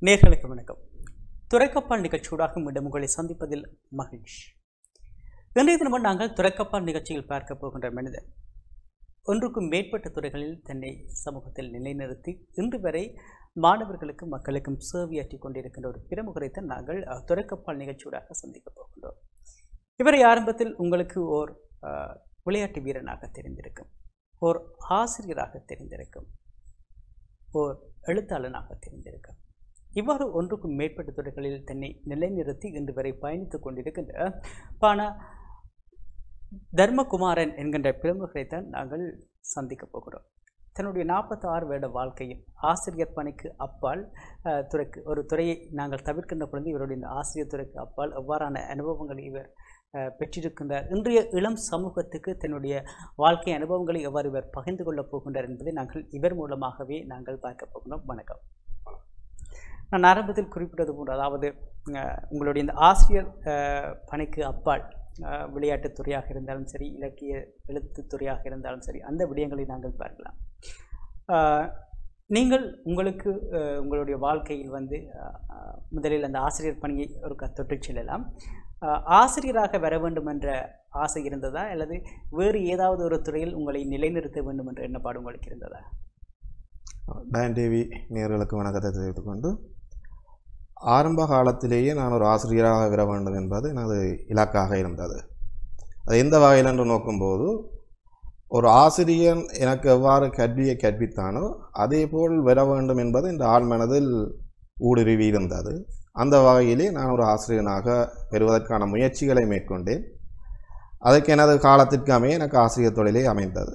நேர்களுக்கு வணக்கம் துறைக்கப்பால் நிகழ்ச்சியூடாக மீண்டும் உங்களை சந்திப்பதில் மகிழ்ச்சி இன்றைய தினமும் நாங்கள் துறைக்கப்பால் நிகழ்ச்சியில் பார்க்க போகின்ற மனிதர் ஒன்றுக்கும் மேற்பட்ட துறைகளில் தன்னை சமூகத்தில் நிலைநிறுத்தி இன்று வரை மாணவர்களுக்கும் மக்களுக்கும் சேவையாற்றி கொண்டிருக்கின்ற ஒரு பிரமுகரைத்தான் நாங்கள் அஹ், துறைக்கப்பால் நிகழ்ச்சியூடாக சந்திக்கப் போகின்றோம் இவரை ஆரம்பத்தில் உங்களுக்கு ஓர் அஹ், விளையாட்டு வீரனாக தெரிந்திருக்கும் ஓர் ஆசிரியராக தெரிந்திருக்கும் ஓர் எழுத்தாளனாக தெரிந்திருக்கும் இவ்வாறு ஒன்றுக்கும் மேற்பட்ட துறைகளில் தன்னை நிலைநிறுத்தி இன்று வரை பயணித்துக் கொண்டிருக்கின்ற பானா தர்மகுமாரன் என்கின்ற பிரமுகரைத்தான் நாங்கள் சந்திக்கப் போகிறோம் தன்னுடைய நாற்பத்தி ஆறு வருட வாழ்க்கையில் ஆசிரியர் பணிக்கு அப்பால் அஹ், துறைக்கு ஒரு துறையை நாங்கள் தவிர்க்கின்ற பொழுது இவருடைய இந்த ஆசிரியர் துறைக்கு அப்பால் எவ்வாறான அனுபவங்களை இவர் அஹ், பெற்றிருக்கின்றார் இன்றைய இளம் சமூகத்துக்கு தன்னுடைய வாழ்க்கை அனுபவங்களை எவ்வாறு இவர் பகிர்ந்து கொள்ளப் போகின்றார் என்பதை நாங்கள் இவர் மூலமாகவே நாங்கள் பார்க்க போகிறோம் வணக்கம் நான் ஆரம்பத்தில் குறிப்பிட்டது போன்று அதாவது அஹ், உங்களுடைய இந்த ஆசிரியர் அஹ், பணிக்கு அப்பால் அஹ், விளையாட்டுத் துறையாக இருந்தாலும் சரி இலக்கிய எழுத்துத் துறையாக இருந்தாலும் சரி அந்த விடயங்களை நாங்கள் பார்க்கலாம் அஹ், நீங்கள் உங்களுக்கு அஹ், உங்களுடைய வாழ்க்கையில் வந்து அஹ், அஹ், முதலில் அந்த ஆசிரியர் பணியை ஒரு க- தொட்டுச் செல்லலாம் அஹ், ஆசிரியராக வர வேண்டும் என்ற ஆசை இருந்ததா அல்லது வேறு ஏதாவது ஒரு துறையில் உங்களை நிலைநிறுத்த வேண்டும் என்ற எண்ணப்பாடு உங்களுக்கு இருந்ததா டயன் டிவி நேயர்களுக்கு வணக்கத்தை தெரிவித்துக் கொண்டு ஆரம்ப காலத்திலேயே நான் ஒரு ஆசிரியராக வர வேண்டும் என்பது எனது இலக்காக இருந்தது அது எந்த வகையில் என்று நோக்கும்போது ஒரு ஆசிரியன் எனக்கு எவ்வாறு கல்வியை கற்பித்தானோ அதேபோல் வர வேண்டும் என்பது இந்த ஆள் மனதில் ஊடுருவி இருந்தது அந்த வகையிலே நான் ஒரு ஆசிரியனாக பெறுவதற்கான முயற்சிகளை மேற்கொண்டேன் அதற்கு எனது காலத்திற்கு அமைய எனக்கு ஆசிரியர் தொழிலே அமைந்தது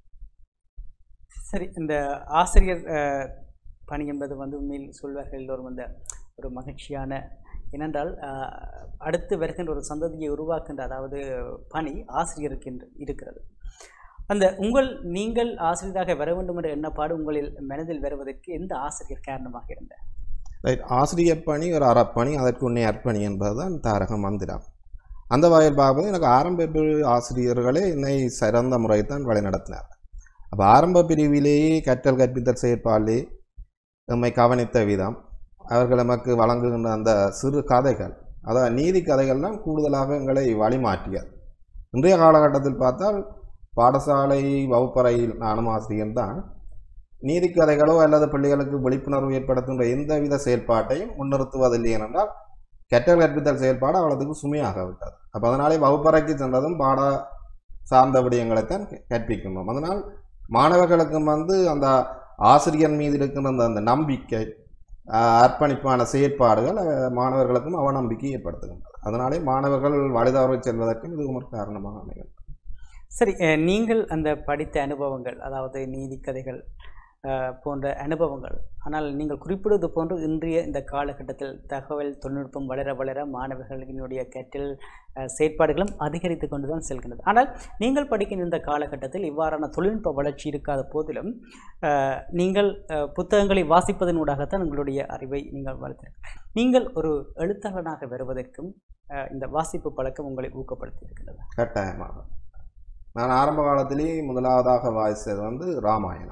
சரி இந்த ஆசிரியர் அஹ், பணி என்பது வந்து உண்மையில் சொல்வார்கள் எல்லோரும் வந்து ஒரு மகிழ்ச்சியான ஏனென்றால் அஹ், அடுத்து வருகின்ற ஒரு சந்ததியை உருவாக்கின்ற அதாவது பணி ஆசிரியருக்கு என்று இருக்கிறது அந்த உங்கள் நீங்கள் ஆசிரியராக வர வேண்டும் என்ற எண்ணப்பாடு உங்களில் மனதில் வருவதற்கு எந்த ஆசிரியர் காரணமாக இருந்தார் ரைட் ஆசிரியர் பணி ஒரு அறப்பணி அதற்கு உன்னை அர்ப்பணி என்பதுதான் தாரக மந்திரம் அந்த வகையில் பார்க்கும்போது எனக்கு ஆரம்ப பிரிவு ஆசிரியர்களே என்னை சிறந்த முறைத்தான் வழிநடத்தினார் அப்போ ஆரம்ப பிரிவிலேயே கற்றல் கற்பித்தல் செயற்பாடிலே நம்மை கவனித்த விதம் அவர்கள் நமக்கு வழங்குகின்ற அந்த சிறு கதைகள் அதாவது நீதி கதைகள்லாம் கூடுதலாக எங்களை வழிமாற்றியது இன்றைய காலகட்டத்தில் பார்த்தால் பாடசாலை வகுப்பறையில் நானும் ஆசிரியர் தான் நீதிக்கதைகளோ அல்லது பிள்ளைகளுக்கு விழிப்புணர்வு ஏற்படுத்துகின்ற எந்தவித செயல்பாட்டையும் முன்னிறுத்துவதில்லை ஏனென்றால் கற்றல் கற்பித்தல் செயல்பாடு அவ்வளவுக்கு சுமையாக விட்டது அப்போ அதனாலே வகுப்பறைக்கு சென்றதும் பாட சார்ந்த விடயங்களைத்தான் க- கற்பிக்கணும் அதனால் மாணவர்களுக்கும் வந்து அந்த ஆசிரியர் மீது இருக்கின்ற அந்த அந்த நம்பிக்கை ஆஹ், அர்ப்பணிப்பான செயற்பாடுகள் அஹ், மாணவர்களுக்கும் அவநம்பிக்கை ஏற்படுத்துகின்றது அதனாலே மாணவர்கள் வழிதவறி செல்வதற்கும் இது ஒரு காரணமாக அமைகிறது சரி அஹ், நீங்கள் அந்த படித்த அனுபவங்கள் அதாவது நீதி கதைகள் அஹ், போன்ற அனுபவங்கள் ஆனால் நீங்கள் குறிப்பிடுவது போன்று இன்றைய இந்த காலகட்டத்தில் தகவல் தொழில்நுட்பம் வளர வளர மாணவர்களினுடைய கற்றல் அஹ், செயற்பாடுகளும் அதிகரித்து கொண்டு தான் செல்கின்றது ஆனால் நீங்கள் படிக்கின்ற இந்த காலகட்டத்தில் இவ்வாறான தொழில்நுட்ப வளர்ச்சி இருக்காத போதிலும் அஹ், நீங்கள் அஹ், புத்தகங்களை வாசிப்பதனூடாகத்தான் உங்களுடைய அறிவை நீங்கள் வளர்த்திருக்க நீங்கள் ஒரு எழுத்தாளனாக வருவதற்கும் அஹ், இந்த வாசிப்பு பழக்கம் உங்களை ஊக்கப்படுத்தி இருக்கிறது கட்டாயமாக நான் ஆரம்ப காலத்திலேயே முதலாவதாக வாசித்தது வந்து ராமாயணம்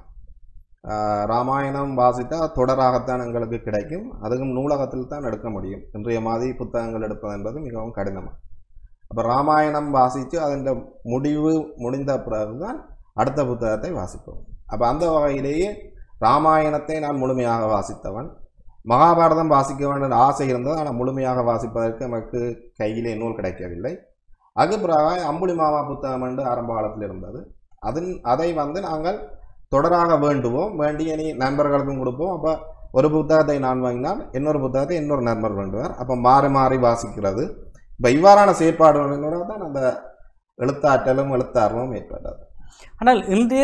ஆஹ் ராமாயணம் வாசித்தா தொடராகத்தான் எங்களுக்கு கிடைக்கும் அதுவும் நூலகத்தில் தான் எடுக்க முடியும் இன்றைய மாதிரி புத்தகங்கள் எடுப்பது என்பது மிகவும் கடினம் அப்போ ராமாயணம் வாசித்து அதன் முடிவு முடிந்த பிறகுதான் அடுத்த புத்தகத்தை வாசிப்போம் அப்போ அந்த வகையிலேயே ராமாயணத்தை நான் முழுமையாக வாசித்தவன் மகாபாரதம் வாசிக்க வேண்டும் என்ற ஆசை இருந்தது ஆனால் முழுமையாக வாசிப்பதற்கு நமக்கு கையிலே நூல் கிடைக்கவில்லை அதுக்கு பிறகு அம்புலி மாமா புத்தகம் என்று ஆரம்ப காலத்தில் இருந்தது அதன் அதை வந்து நாங்கள் தொடராக வேண்டுவோம் வேண்டிய நீ நண்பர்களுக்கும் கொடுப்போம் அப்போ ஒரு புத்தகத்தை நான் வாங்கினால் இன்னொரு புத்தகத்தை இன்னொரு நண்பர் வேண்டுவார் அப்போ மாறி மாறி வாசிக்கிறது இப்போ இவ்வாறான செயற்பாடுகளோட தான் அந்த எழுத்தாற்றலும் எழுத்தார்வமும் ஏற்பட்டது ஆனால் இன்றைய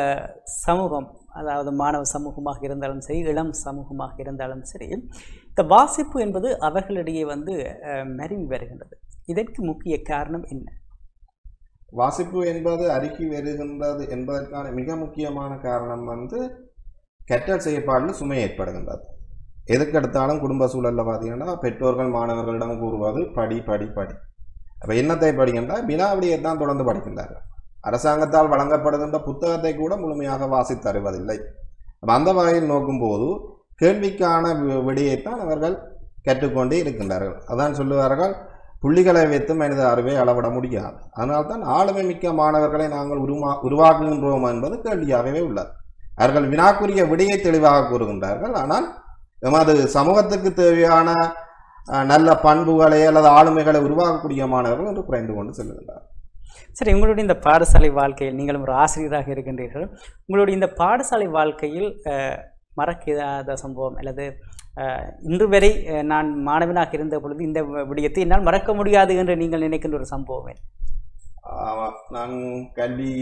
சமூகம் அதாவது மாணவ சமூகமாக இருந்தாலும் சரி இளம் சமூகமாக இருந்தாலும் சரி இந்த வாசிப்பு என்பது அவர்களிடையே வந்து அஹ், மருவி வருகின்றது இதற்கு முக்கிய காரணம் என்ன வாசிப்பு என்பது அருகி வருகின்றது என்பதற்கான மிக முக்கியமான காரணம் வந்து கற்றல் செயற்பாடில் சுமை ஏற்படுகின்றது எதுக்கு எடுத்தாலும் குடும்ப சூழலில் பார்த்தீங்கன்னா பெற்றோர்கள் மாணவர்களிடம் கூறுவது படி படி படி அப்போ என்னத்தை படிக்கின்றால் வினாவிடையை தான் தொடர்ந்து படிக்கின்றார்கள் அரசாங்கத்தால் வழங்கப்படுகின்ற புத்தகத்தை கூட முழுமையாக வாசித்து தருவதில்லை அப்ப அந்த வகையில் நோக்கும்போது கேள்விக்கான வி- விடையைத்தான் அவர்கள் கற்றுக்கொண்டே இருக்கின்றார்கள் அதான் சொல்லுவார்கள் புள்ளிகளை வைத்து மனித அறிவை அளவிட முடியாது அதனால்தான் ஆளுமை மிக்க மாணவர்களை நாங்கள் உருமா உருவாக்குகின்றோம் என்பது கேள்வியாகவே உள்ளது அவர்கள் வினாக்குரிய விடையை தெளிவாக கூறுகின்றார்கள் ஆனால் எமது சமூகத்துக்கு தேவையான அஹ், நல்ல பண்புகளை அல்லது ஆளுமைகளை உருவாக்கக்கூடிய மாணவர்கள் என்று குறைந்து கொண்டு செல்லுகின்றார் சரி உங்களுடைய இந்த பாடசாலை வாழ்க்கையில் நீங்களும் ஒரு ஆசிரியராக இருக்கின்றீர்கள் உங்களுடைய இந்த பாடசாலை வாழ்க்கையில் அஹ், மறக்காத சம்பவம் அல்லது அஹ், இன்று வரை அஹ், நான் மாணவனாக இருந்த பொழுது இந்த விடயத்தை என்னால் மறக்க முடியாது என்று நீங்கள் நினைக்கின்ற ஒரு சம்பவமே ஆமாம் நான் கல்வி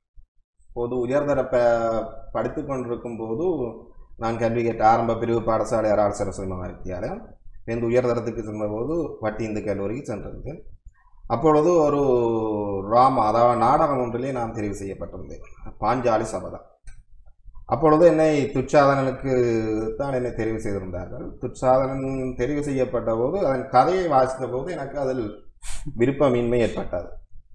பொது உயர்தர ப படித்து கொண்டிருக்கும் போது நான் கல்வி கேட்ட ஆரம்ப பிரிவு பாடசாலை அரசு சரஸ்வதி மகா வித்தியாலயம் இந்த உயர்தரத்துக்கு சென்றபோது வட்டி இந்து கல்லூரிக்கு சென்றிருந்தேன் அப்பொழுது ஒரு ராமா அதாவது நாடகம் ஒன்றிலே நான் தெரிவு செய்யப்பட்டிருந்தேன் பாஞ்சாலி சபதம் அப்பொழுது என்னை துச்சாதனனுக்கு தான் என்னை தெரிவு செய்திருந்தார்கள் துச்சாதனன் தெரிவு செய்யப்பட்ட போது அதன் கதையை வாசித்த போது எனக்கு அதில் விருப்பமின்மை ஏற்பட்டது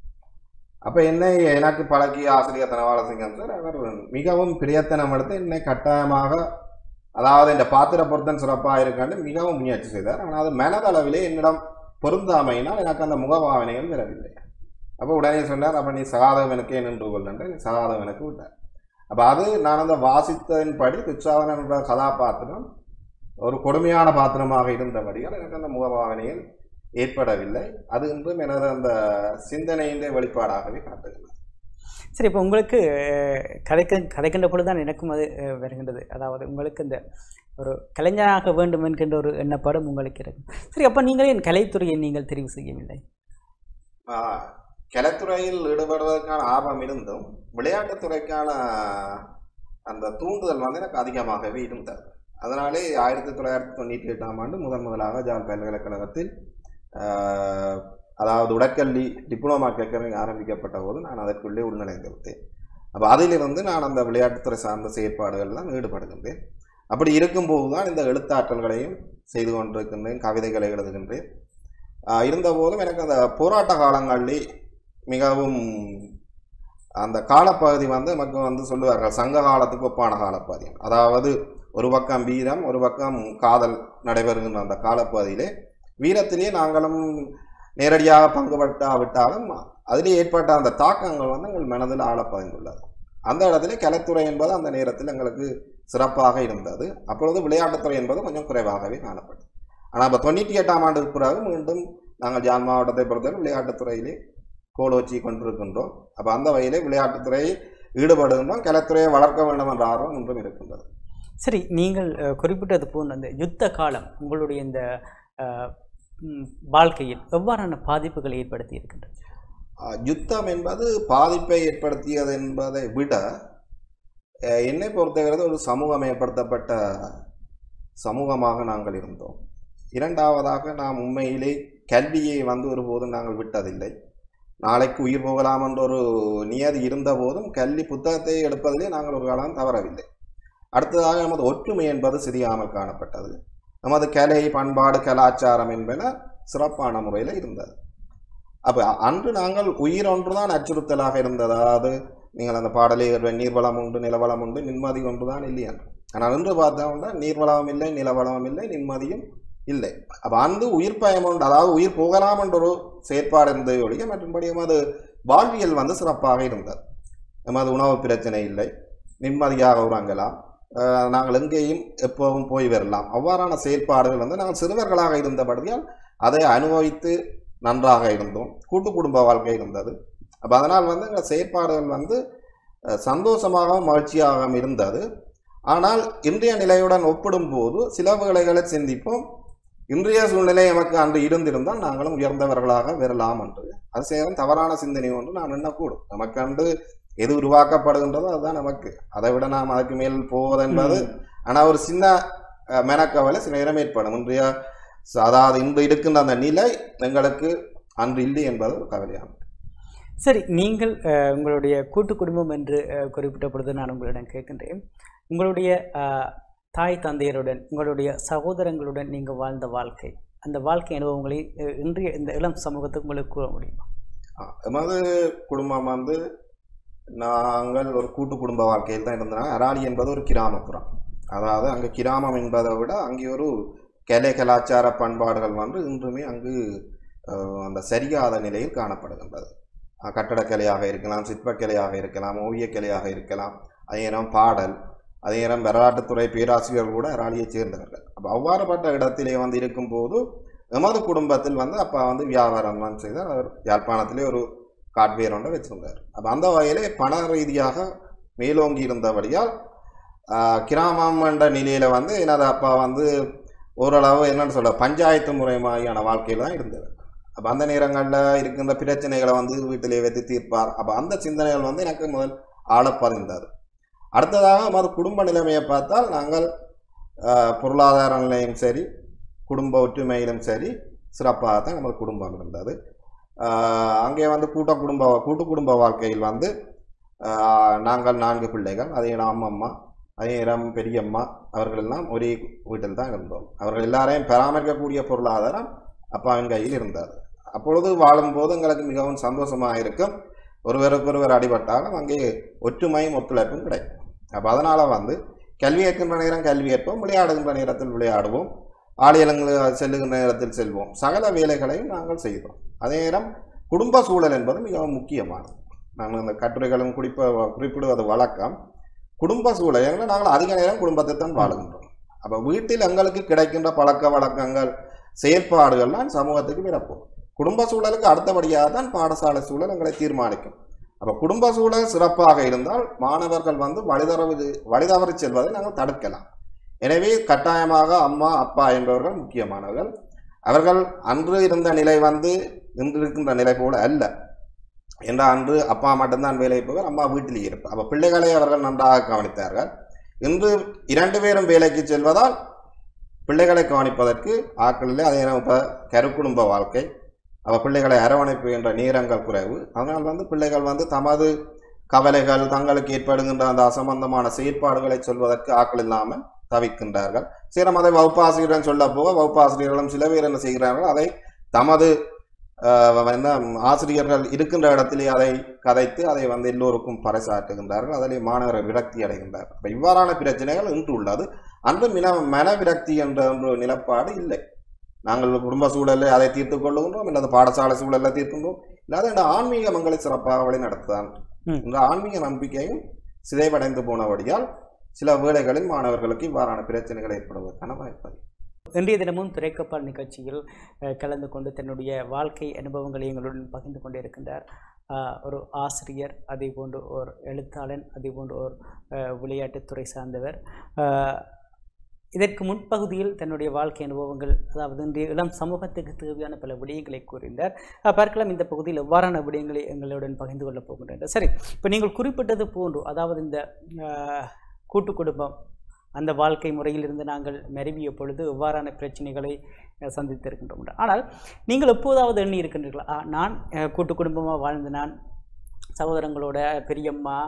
அப்போ என்னை எனக்கு பழகிய ஆசிரியர் தனவாளசிங்கம் சார் அவர் மிகவும் பிரயத்தனம் எடுத்து என்னை கட்டாயமாக அதாவது இந்த பாத்திர பொருத்தன் சிறப்பாக இருக்கான்னு மிகவும் முயற்சி செய்தார் ஆனால் அது மனதளவிலே என்னிடம் பொருந்தாமையினால் எனக்கு அந்த முகபாவனைகள் வரவில்லை அப்போ உடனே சொன்னார் அப்போ நீ சகாதவனுக்கே நின்று கொள்ளன்று நீ சகாதவனுக்கு விட்டார் அப்போ அது நான் அந்த வாசித்ததின்படி துச்சாதனன் என்ற கதாபாத்திரம் ஒரு கொடுமையான பாத்திரமாக இருந்தபடியால் எனக்கு அந்த முகபாவனைகள் ஏற்படவில்லை அது இன்றும் எனது அந்த சிந்தனையின் வெளிப்பாடாகவே காட்டுகிறது சரி இப்போ உங்களுக்கு அஹ், கதைக்க கதைக்கின்ற பொழுது தான் எனக்கும் அது அஹ், வருகின்றது அதாவது உங்களுக்கு இந்த ஒரு கலைஞனாக வேண்டும் என்கின்ற ஒரு எண்ணப்பாடும் உங்களுக்கு இருக்கும் சரி அப்போ நீங்களே என் கலைத்துறையை நீங்கள் தெரிவு செய்யவில்லை ஆஹ், கலைத்துறையில் ஈடுபடுவதற்கான ஆர்வம் இருந்தும் விளையாட்டுத் துறைக்கான அந்த தூண்டுதல் வந்து எனக்கு அதிகமாகவே இருந்தது அதனாலே ஆயிரத்தி தொள்ளாயிரத்தி தொண்ணூற்றி எட்டாம் ஆண்டு முதன் முதலாக ஜாழ் பல்கலைக்கழகத்தில் ஆஹ், அதாவது உடற்கல்வி டிப்ளமா கேட்கவே ஆரம்பிக்கப்பட்ட போது நான் அதற்குள்ளே உள்நுழைந்து விட்டேன் அப்போ அதிலிருந்து நான் அந்த விளையாட்டுத்துறை சார்ந்த செயற்பாடுகளில் ஈடுபடுகின்றேன் அப்படி இருக்கும்போது தான் இந்த எழுத்தாற்றல்களையும் செய்து கொண்டிருக்கின்றேன் கவிதைகளை எழுதுகின்றேன் ஆஹ் இருந்தபோதும் எனக்கு அந்த போராட்ட காலங்களிலே மிகவும் அந்த காலப்பகுதி வந்து நமக்கு வந்து சொல்லுவார்கள் சங்க காலத்துக்கு ஒப்பான காலப்பகுதி அதாவது ஒரு பக்கம் வீரம் ஒரு பக்கம் காதல் நடைபெறுகின்ற அந்த காலப்பகுதியிலே வீரத்திலே நாங்களும் நேரடியாக பங்குபட்டாவிட்டாலும் அதிலே ஏற்பட்ட அந்த தாக்கங்கள் வந்து எங்கள் மனதில் ஆழப்பதிந்துள்ளது அந்த இடத்துல கலைத்துறை என்பது அந்த நேரத்தில் எங்களுக்கு சிறப்பாக இருந்தது அப்பொழுது விளையாட்டுத்துறை என்பது கொஞ்சம் குறைவாகவே காணப்பட்டது ஆனால் இப்போ தொண்ணூற்றி எட்டாம் ஆண்டுக்கு பிறகு மீண்டும் நாங்கள் ஜான் மாவட்டத்தை பொறுத்தவரை விளையாட்டுத்துறையிலே கோலோச்சி கொண்டிருக்கின்றோம் அப்போ அந்த வகையிலே விளையாட்டுத்துறையை ஈடுபடுகின்றோம் கலைத்துறையை வளர்க்க வேண்டும் என்ற ஆர்வம் இன்றும் இருக்கின்றது சரி நீங்கள் அஹ், குறிப்பிட்டது போன்ற அந்த யுத்த காலம் உங்களுடைய இந்த அஹ், ம், வாழ்க்கையில் எவ்வாறான பாதிப்புகளை ஏற்படுத்தி இருக்கின்றது ஆஹ் யுத்தம் என்பது பாதிப்பை ஏற்படுத்தியது என்பதை விட அஹ் என்னை பொறுத்தவரை ஒரு சமூகமயப்படுத்தப்பட்ட சமூகமாக நாங்கள் இருந்தோம் இரண்டாவதாக நாம் உண்மையிலே கல்வியை வந்து ஒருபோதும் நாங்கள் விட்டதில்லை நாளைக்கு உயிர் போகலாம் என்ற ஒரு நியதி இருந்த போதும் கல்வி புத்தகத்தை எடுப்பதிலே நாங்கள் ஒரு காலம் தவறவில்லை அடுத்ததாக நமது ஒற்றுமை என்பது சிறியாமல் காணப்பட்டது நமது கலை பண்பாடு கலாச்சாரம் என்பன சிறப்பான முறையில் இருந்தது அப்போ அன்று நாங்கள் உயிர் ஒன்றுதான் அச்சுறுத்தலாக இருந்தது அதாவது நீங்கள் அந்த பாடலே நீர்வளம் உண்டு நிலவளம் உண்டு நிம்மதி ஒன்றுதான் இல்லையா ஆனால் இன்று பார்த்தோம்னா நீர்வளமும் இல்லை நிலவளமும் இல்லை நிம்மதியும் இல்லை அப்போ அந்த உயிர் பயம் உண்டு அதாவது உயிர் போகலாம் என்ற ஒரு செயற்பாடு இருந்ததை ஒழிய மற்றபடி அது வாழ்வியல் வந்து சிறப்பாக இருந்தது நமது உணவு பிரச்சனை இல்லை நிம்மதியாக உறங்கலாம் அஹ் நாங்கள் எங்கேயும் எப்போவும் போய் வரலாம் அவ்வாறான செயற்பாடுகள் வந்து நாங்கள் சிறுவர்களாக இருந்தபடியால் அதை அனுபவித்து நன்றாக இருந்தோம் கூட்டு குடும்ப வாழ்க்கை இருந்தது அப்போ அதனால் வந்து எங்கள் செயற்பாடுகள் வந்து அஹ், சந்தோஷமாகவும் மகிழ்ச்சியாகவும் இருந்தது ஆனால் இன்றைய நிலையுடன் ஒப்பிடும்போது சில வேளைகளை சிந்திப்போம் இன்றைய சூழ்நிலை நமக்கு அன்று இருந்திருந்தால் நாங்களும் உயர்ந்தவர்களாக வரலாம் என்று அது சேரும் தவறான சிந்தனை ஒன்று நான் எண்ணக்கூடும் நமக்கு அன்று எது உருவாக்கப்படுகின்றதோ அதுதான் நமக்கு அதை விட நாம் அதுக்கு மேல் போவது என்பது ஆனால் ஒரு சின்ன அஹ், மெனக்கவலை சில நேரம் ஏற்படும் இன்றைய ச- அதாவது இன்று இருக்கின்ற அந்த நிலை எங்களுக்கு அன்று இல்லை என்பது ஒரு கவலையாகும் சரி நீங்கள் அஹ், உங்களுடைய கூட்டு குடும்பம் என்று அஹ், குறிப்பிட்ட பொழுது நான் உங்களிடம் கேட்கின்றேன் உங்களுடைய அஹ், தாய் தந்தையருடன் உங்களுடைய சகோதரங்களுடன் நீங்கள் வாழ்ந்த வாழ்க்கை அந்த வாழ்க்கை அனுபவங்களை அஹ், இன்றைய இந்த இளம் சமூகத்துக்கு உங்களுக்கு கூற முடியுமா ஆ, எமது குடும்பம் வந்து நாங்கள் ஒரு கூட்டு குடும்ப வாழ்க்கையில் தான் இருந்தோம் அராலி என்பது ஒரு கிராமப்புறம் அதாவது அங்கே கிராமம் என்பதை விட அங்கே ஒரு கலை கலாச்சார பண்பாடுகள் வந்து இன்றுமே அங்கு அஹ், அந்த சரியாத நிலையில் காணப்படுகின்றது அஹ், கட்டடக்கலையாக இருக்கலாம் சிற்பக்கலையாக இருக்கலாம் ஓவியக்கலையாக இருக்கலாம் அதே நேரம் பாடல் அதே நேரம் வரலாற்றுத்துறை பேராசிரியர்கள் கூட அராலியைச் சேர்ந்தவர்கள் அப்போ அவ்வாறுபட்ட இடத்திலே வந்து இருக்கும்போது எமது குடும்பத்தில் வந்து அப்பா வந்து வியாபாரம் தான் செய்தார் அவர் யாழ்ப்பாணத்திலே ஒரு காட்வேர் ஒன்றை வச்சிருந்தார் அப்போ அந்த வகையிலே பண ரீதியாக மேலோங்கி இருந்தபடியால் ஆஹ், கிராமம் என்ற நிலையில் வந்து எனது அப்பா வந்து ஓரளவு என்னன்னு சொல்ல பஞ்சாயத்து முறை மாதிரியான வாழ்க்கையில் தான் இருந்தது அப்போ அந்த நேரங்களில் இருக்கின்ற பிரச்சனைகளை வந்து வீட்டிலே வைத்து தீர்ப்பார் அப்போ அந்த சிந்தனைகள் வந்து எனக்கு முதல் ஆழப்பதிந்தது அடுத்ததாக நமது குடும்ப நிலைமையை பார்த்தால் நாங்கள் ஆஹ், பொருளாதார நிலையும் சரி குடும்ப ஒற்றுமையிலும் சரி சிறப்பாக தான் நமது குடும்பம் இருந்தது ஆஹ், அங்கே வந்து கூட்ட குடும்ப கூட்டு குடும்ப வாழ்க்கையில் வந்து ஆஹ், நாங்கள் நான்கு பிள்ளைகள் அதே நேரம் அம்மம்மா அதே நேரம் பெரியம்மா அவர்கள் எல்லாம் ஒரே வீட்டில் தான் இருந்தோம் அவர்கள் எல்லாரையும் பராமரிக்கக்கூடிய பொருளாதாரம் அப்பாவின் கையில் இருந்தது அப்பொழுது வாழும்போது எங்களுக்கு மிகவும் சந்தோஷமாக இருக்கும் ஒருவருக்கொருவர் அடிபட்டாலும் அங்கே ஒற்றுமையும் ஒத்துழைப்பும் கிடைக்கும் அப்போ அதனால் வந்து கல்வி ஏற்கின்ற நேரம் கல்வி ஏற்போம் விளையாடுகின்ற நேரத்தில் விளையாடுவோம் ஆலயங்கள் செல்லுகின்ற நேரத்தில் செல்வோம் சகல வேலைகளையும் நாங்கள் செய்தோம் அதே நேரம் குடும்ப சூழல் என்பது மிகவும் முக்கியமானது நாங்கள் அந்த கட்டுரைகளும் குறிப்ப குறிப்பிடுவது வழக்கம் குடும்ப சூழல் ஏன்னா நாங்கள் அதிக நேரம் குடும்பத்தை தான் வாழுகின்றோம் அப்போ வீட்டில் எங்களுக்கு கிடைக்கின்ற பழக்க வழக்கங்கள் செயற்பாடுகள்லாம் சமூகத்துக்கு பிறப்போம் குடும்ப சூழலுக்கு அடுத்தபடியாக தான் பாடசாலை சூழல் எங்களை தீர்மானிக்கும் அப்போ குடும்ப சூழல் சிறப்பாக இருந்தால் மாணவர்கள் வந்து வழிதவறு வழிதவறி செல்வதை நாங்கள் தடுக்கலாம் எனவே கட்டாயமாக அம்மா அப்பா என்பவர்கள் முக்கியமானவர்கள் அவர்கள் அன்று இருந்த நிலை வந்து இன்று இருக்கின்ற நிலை போல அல்ல என்ற அன்று அப்பா மட்டும்தான் வேலை போவர் அம்மா வீட்டிலேயே இருப்பார் அப்போ பிள்ளைகளை அவர்கள் நன்றாக கவனித்தார்கள் இன்று இரண்டு பேரும் வேலைக்கு செல்வதால் பிள்ளைகளை கவனிப்பதற்கு ஆட்களிலே அதே நேரம் இப்போ கருக்குடும்ப வாழ்க்கை அவ பிள்ளைகளை அரவணைப்பு என்ற நேரங்கள் குறைவு அதனால் வந்து பிள்ளைகள் வந்து தமது கவலைகள் தங்களுக்கு ஏற்படுகின்ற அந்த அசம்பந்தமான செயற்பாடுகளை சொல்வதற்கு ஆட்கள் இல்லாமல் தவிக்கின்றார்கள் சிலம் அதை வகுப்பாசிரியர்கள் சொல்ல போக வகுப்பாசிரியர்களும் சில பேர் என்ன செய்கிறார்கள் அதை தமது ஆஹ், என்ன ஆசிரியர்கள் இருக்கின்ற இடத்திலே அதை கதைத்து அதை வந்து எல்லோருக்கும் பறைசாற்றுகின்றார்கள் அதிலே மாணவர்கள் விரக்தி அடைகின்றார்கள் அப்ப இவ்வாறான பிரச்சனைகள் இன்று உள்ளது அன்று மின மன விரக்தி என்ற ஒரு நிலப்பாடு இல்லை நாங்கள் குடும்ப சூழலை அதை தீர்த்துக் கொள்ளுகின்றோம் அல்லது பாடசாலை சூழலை தீர்க்கின்றோம் இல்லாத இந்த ஆன்மீக மங்களை சிறப்பாக வழி நடத்துதான் ம். இந்த ஆன்மீக நம்பிக்கையும் சிதைவடைந்து போனபடியால் சில வேளைகளில் மாணவர்களுக்கு இவ்வாறான பிரச்சனைகள் ஏற்படுவதற்கான வாய்ப்பு அதிகம். இன்றைய தினமும் துறைக்கப்பால் நிகழ்ச்சியில் அஹ், கலந்து கொண்டு தன்னுடைய வாழ்க்கை அனுபவங்களை எங்களுடன் பகிர்ந்து கொண்டிருக்கின்றார் அஹ், ஒரு ஆசிரியர் அதே போன்று ஒரு எழுத்தாளன் அதே போன்று ஒரு அஹ், விளையாட்டுத்துறை சார்ந்தவர் அஹ், இதற்கு முன்பகுதியில் தன்னுடைய வாழ்க்கை அனுபவங்கள் அதாவது இன்றைய இளம் சமூகத்துக்கு தேவையான பல விடயங்களை கூறினார் அஹ், பார்க்கலாம் இந்த பகுதியில் எவ்வாறான விடயங்களை எங்களுடன் பகிர்ந்து கொள்ளப் போகின்றனர் சரி இப்போ நீங்கள் குறிப்பிட்டது போன்று அதாவது இந்த அஹ், கூட்டு குடும்பம் அந்த வாழ்க்கை முறையிலிருந்து நாங்கள் மருவிய பொழுது எவ்வாறான பிரச்சனைகளை அஹ், சந்தித்திருக்கின்றோம் என்று. ஆனால் நீங்கள் எப்போதாவது எண்ணி இருக்கின்றீர்களா ஆ, நான் அஹ், கூட்டு குடும்பமாக வாழ்ந்த நான் சகோதரங்களோட பெரியம்மா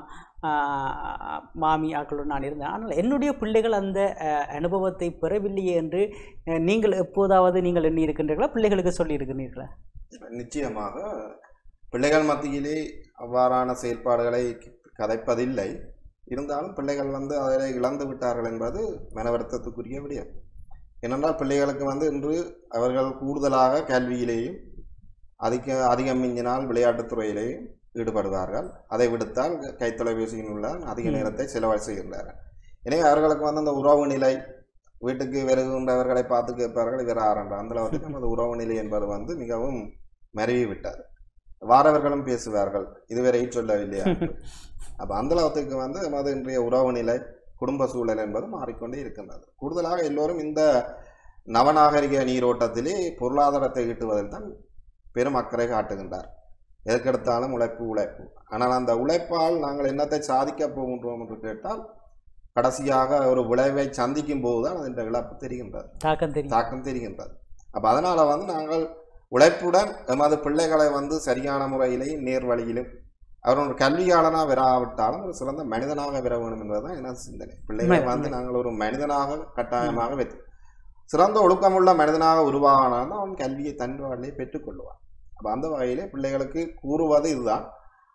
ஆஹ், மாமி ஆக்களோடு நான் இருந்தேன் ஆனால் என்னுடைய பிள்ளைகள் அந்த அஹ், அனுபவத்தை பெறவில்லையே என்று அஹ், நீங்கள் எப்போதாவது நீங்கள் எண்ணி இருக்கின்றீர்களா பிள்ளைகளுக்கு சொல்லி இருக்கிறீர்களா நிச்சயமாக பிள்ளைகள் மத்தியிலே அவ்வாறான செயற்பாடுகளை கதைப்பதில்லை இருந்தாலும் பிள்ளைகள் வந்து அதை இழந்து விட்டார்கள் என்பது மன வருத்தத்துக்குரிய விடயம் ஏனென்றால் பிள்ளைகளுக்கு வந்து இன்று அவர்கள் கூடுதலாக கல்வியிலேயும் அதிக அதிகம் மிஞ்சினால் விளையாட்டுத் துறையிலேயும் ஈடுபடுவார்கள் அதை விடுத்தால் கைத்தொலைபேசியில் உள்ள அதிக ம். நேரத்தை செலவு செய்கின்றார்கள் எனவே அவர்களுக்கு வந்து அந்த உறவு நிலை வீட்டுக்கு வருகின்றவர்களை பார்த்து கேட்பார்கள் இவர் ஆரம்ப அந்த அளவுக்கு நமது உறவு நிலை என்பது வந்து மிகவும் மருவி விட்டது வாரவர்களும் பேசுவார்கள் இதுவரை சொல்லவில்லையா அப்போ அந்த அளவுக்கு வந்து நமது இன்றைய உறவு நிலை குடும்ப சூழல் என்பது மாறிக்கொண்டே இருக்கின்றது கூடுதலாக எல்லோரும் இந்த நவநாகரிக நீரோட்டத்திலே பொருளாதாரத்தை ஈட்டுவதில் தான் பெரும் அக்கறை காட்டுகின்றார் எதற்கெடுத்தாலும் உழைப்பு உழைப்பு ஆனால் அந்த உழைப்பால் நாங்கள் என்னத்தை சாதிக்க போகின்றோம் என்று கேட்டால் கடைசியாக ஒரு விளைவை சந்திக்கும் போதுதான் அதன் இழப்பு தெரிகின்றது தாக்கம் தெரியும் தாக்கம் தெரிகின்றது அப்போ அதனால வந்து நாங்கள் உழைப்புடன் எமது பிள்ளைகளை வந்து சரியான முறையிலேயும் நேர் வழியிலும் அவர் ஒரு கல்வியாளனாக வராவிட்டாலும் ஒரு சிறந்த மனிதனாக வர வேண்டும் என்பதுதான் எனது சிந்தனை பிள்ளைகளை உண்மை, வந்து உண்மை. நாங்கள் ஒரு மனிதனாக கட்டாயமாக வைத்து சிறந்த ஒழுக்கமுள்ள மனிதனாக உருவாகினால் அவன் கல்வியை தன் வாழ்க்கையை பெற்றுக்கொள்வான் அப்போ அந்த வகையிலே பிள்ளைகளுக்கு கூறுவது இதுதான்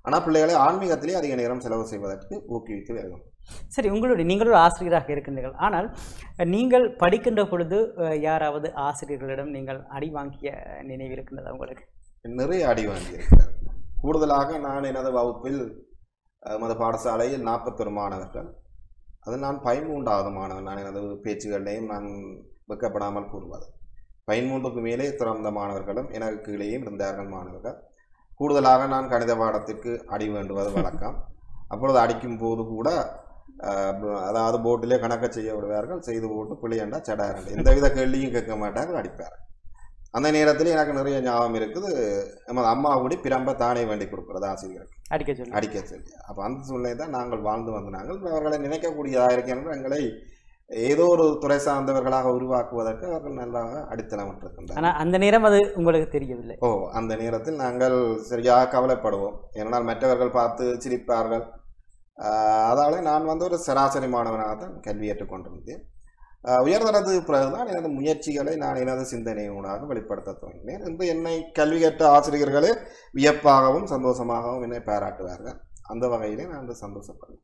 ஆனால் பிள்ளைகளை ஆன்மீகத்திலே அதிக நேரம் செலவு செய்வதற்கு ஊக்குவித்து வருகிறோம் சரி உங்களுடைய நீங்கள் ஒரு ஆசிரியராக இருக்கின்றீர்கள் ஆனால் அஹ், நீங்கள் படிக்கின்ற பொழுது அஹ், யாராவது ஆசிரியர்களிடம் நீங்கள் அடி வாங்கிய நினைவு இருக்கின்றதா உங்களுக்கு நிறைய அடி வாங்கியிருக்கிறார் கூடுதலாக நான் எனது வகுப்பில் அஹ், எமது பாடசாலையில் நாற்பத்தொரு மாணவர்கள் அது நான் பதிமூன்றாவது மாணவன் நான் எனது பேச்சுகளிலேயும் நான் வெக்கப்படாமல் கூறுவது பதிமூன்றுக்கு மேலே திறந்த மாணவர்களும் எனக்கு கீழேயும் இருந்தார்கள் மாணவர்கள் கூடுதலாக நான் கணித பாடத்திற்கு அடி வேண்டுவது வழக்கம் அப்பொழுது அடிக்கும் போது கூட அஹ், அதாவது போட்டிலே கணக்க செய்ய விடுவார்கள் செய்து போட்டு பிள்ளையண்டா சடாரண்டா எந்தவித கேள்வியும் கேட்க மாட்டார்கள் அடிப்பார் அந்த நேரத்தில் எனக்கு நிறைய ஞாபகம் இருக்குது நமது அம்மா கூடி பிரம்ப தானே வேண்டி கொடுக்கிறது ஆசிரியருக்கு அடிக்க சொல்லி அடிக்க சொல்லி அப்போ அந்த சூழ்நிலை தான் நாங்கள் வாழ்ந்து வந்த நாங்கள் அவர்களை நினைக்கக்கூடியதாக இருக்கின்ற எங்களை ஏதோ ஒரு துறை சார்ந்தவர்களாக உருவாக்குவதற்கு அவர்கள் நன்றாக அடித்தளமிட்டிருக்கின்றனர் ஆனால் அந்த நேரம் அது உங்களுக்கு தெரியவில்லை ஓ அந்த நேரத்தில் நாங்கள் சரியாக கவலைப்படுவோம் ஏனென்றால் மற்றவர்கள் பார்த்து சிரிப்பார்கள் ஆஹ் அதால நான் வந்து ஒரு சராசரி மாணவனாக தான் கல்வி ஏற்றுக்கொண்டிருந்தேன் ஆஹ் உயர்தரது பிறகுதான் எனது முயற்சிகளை நான் எனது சிந்தனையூடாக வெளிப்படுத்த துவங்கினேன் இன்று என்னை கல்வி கற்ற ஆசிரியர்களே வியப்பாகவும் சந்தோஷமாகவும் என்னை பாராட்டுவார்கள் அந்த வகையிலே நான் வந்து சந்தோஷப்படுறேன்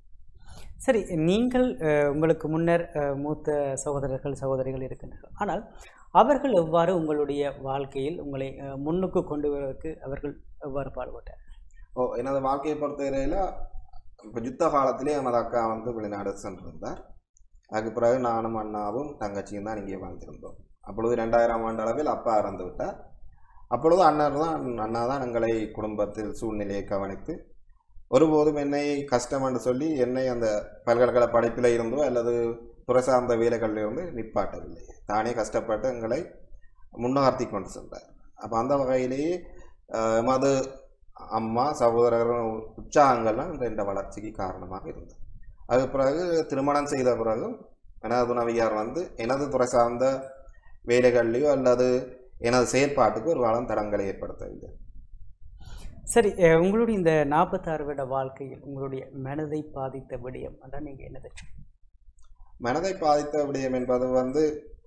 சரி நீங்கள் அஹ், உங்களுக்கு முன்னர் அஹ், மூத்த சகோதரர்கள் சகோதரிகள் இருக்கின்றனர் ஆனால் அவர்கள் எவ்வாறு உங்களுடைய வாழ்க்கையில் உங்களை அஹ், முன்னுக்கு கொண்டு வருவதற்கு அவர்கள் எவ்வாறு பாடுபட்டார் ஓ எனது வாழ்க்கையை பொறுத்தவரையில் இப்போ யுத்த காலத்திலே எனது அக்கா வந்து வெளிநாடு சென்றிருந்தார் அதுக்கு பிறகு நானும் அண்ணாவும் தங்கச்சியும் தான் இங்கே வாழ்ந்திருந்தோம் அப்பொழுது ரெண்டாயிரம் ஆண்டு அளவில் அப்பா இறந்து விட்டார் அப்பொழுது அண்ணர் தான் அண்ணா தான் எங்களை குடும்பத்தில் சூழ்நிலையை கவனித்து ஒருபோதும் என்னை கஷ்டம் என்று சொல்லி என்னை அந்த பல்கலைக்கழக படிப்பில் இருந்தோ அல்லது துறை சார்ந்த வேலைகளில் இருந்து நிப்பாட்டவில்லை தானே கஷ்டப்பட்டு எங்களை முன்னகர்த்தி கொண்டு சென்றார் அப்போ அந்த வகையிலேயே அஹ், எமது அம்மா சகோதரர்கள் உற்சாகங்கள்லாம் இந்த இந்த வளர்ச்சிக்கு காரணமாக இருந்தது அது பிறகு திருமணம் செய்த பிறகு எனது துணவியார் வந்து எனது துறை சார்ந்த வேலைகள்லையோ அல்லது எனது செயற்பாட்டுக்கு ஒரு வளம் தடங்களை ஏற்படுத்தவில்லை சரி அஹ், உங்களுடைய இந்த நாற்பத்தாறு வருட வாழ்க்கையில் உங்களுடைய மனதை பாதித்த விடயம் அதான் நீங்கள் என்னது மனதை பாதித்த விடயம் என்பது வந்து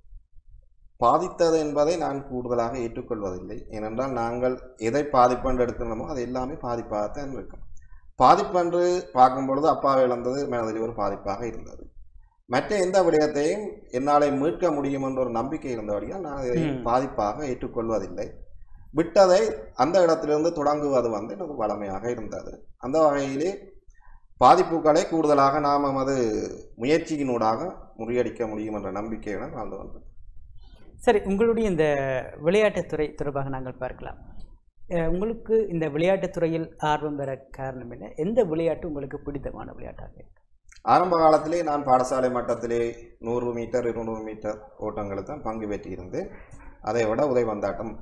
பாதித்தது என்பதை நான் கூடுதலாக ஏற்றுக்கொள்வதில்லை ஏனென்றால் நாங்கள் எதை பாதிப்பென்று எடுக்கணுமோ அது எல்லாமே பாதிப்பாகத்தான் இருக்கும் பாதிப்பென்று பார்க்கும் பொழுது அப்பாவை இழந்தது மனதில் ஒரு பாதிப்பாக இருந்தது மற்ற எந்த விடயத்தையும் என்னாலே மீட்க முடியும் என்ற ஒரு நம்பிக்கை இருந்தபடியால் நான் இதை ம். பாதிப்பாக ஏற்றுக்கொள்வதில்லை விட்டதை அந்த இடத்திலிருந்து தொடங்குவது வந்து எனக்கு வளமையாக இருந்தது அந்த வகையிலே பாதிப்புகளை கூடுதலாக நாம் நமது முயற்சியினூடாக முறியடிக்க முடியும் என்ற நம்பிக்கையுடன் வாழ்ந்து வந்தோம் சரி உங்களுடைய இந்த விளையாட்டுத்துறை தொடர்பாக நாங்கள் பார்க்கலாம் அஹ், உங்களுக்கு இந்த விளையாட்டுத் துறையில் ஆர்வம் பெற காரணம் என்ன எந்த விளையாட்டு உங்களுக்கு பிடித்தமான விளையாட்டாக இருக்கு ஆரம்ப காலத்திலே நான் பாடசாலை மட்டத்திலே நூறு மீட்டர் இருநூறு மீட்டர் ஓட்டங்களில் தான் பங்கு பெற்றிருந்தேன் அதை விட உதைபந்தாட்டம்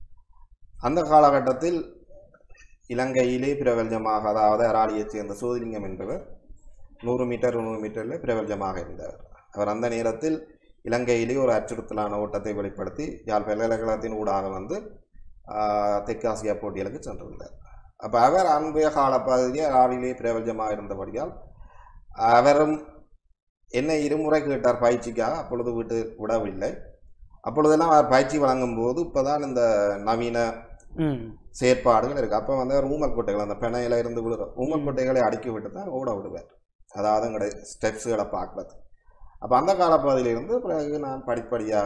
அந்த காலகட்டத்தில் இலங்கையிலே பிரபல்யமாக அதாவது அராலியைச் சேர்ந்த சோதிலிங்கம் என்பவர் நூறு மீட்டர் இருநூறு மீட்டரில் பிரபல்யமாக இருந்தவர் அவர் அந்த நேரத்தில் இலங்கையிலே ஒரு அச்சுறுத்தலான ஓட்டத்தை வெளிப்படுத்தி யாழ் பல்கலைக்கழகத்தின் ஊடாக வந்து ஆஹ், தெற்காசியா போட்டிகளுக்கு சென்றிருந்தார் அப்போ அவர் அன்றைய கால பகுதியில் அராலியிலே பிரபல்யமாக இருந்தபடியால் அவரும் என்னை இருமுறை கேட்டார் பயிற்சிக்காக அப்பொழுது வீட்டு விடவில்லை அப்பொழுதெல்லாம் அவர் பயிற்சி வழங்கும் போது இப்போதான் இந்த நவீன ம் செயற்பாடுகள் இருக்குது அப்போ வந்து அவர் ஊமல் கொட்டைகள் அந்த பெணையில இருந்து விழுற ஊமல் கொட்டைகளை அடுக்கி விட்டு தான் ஓட விடுவார் அதாவது எங்களுடைய ஸ்டெப்ஸுகளை பார்க்கறது அப்போ அந்த காலப்பகுதியிலிருந்து பிறகு நான் படிப்படியாக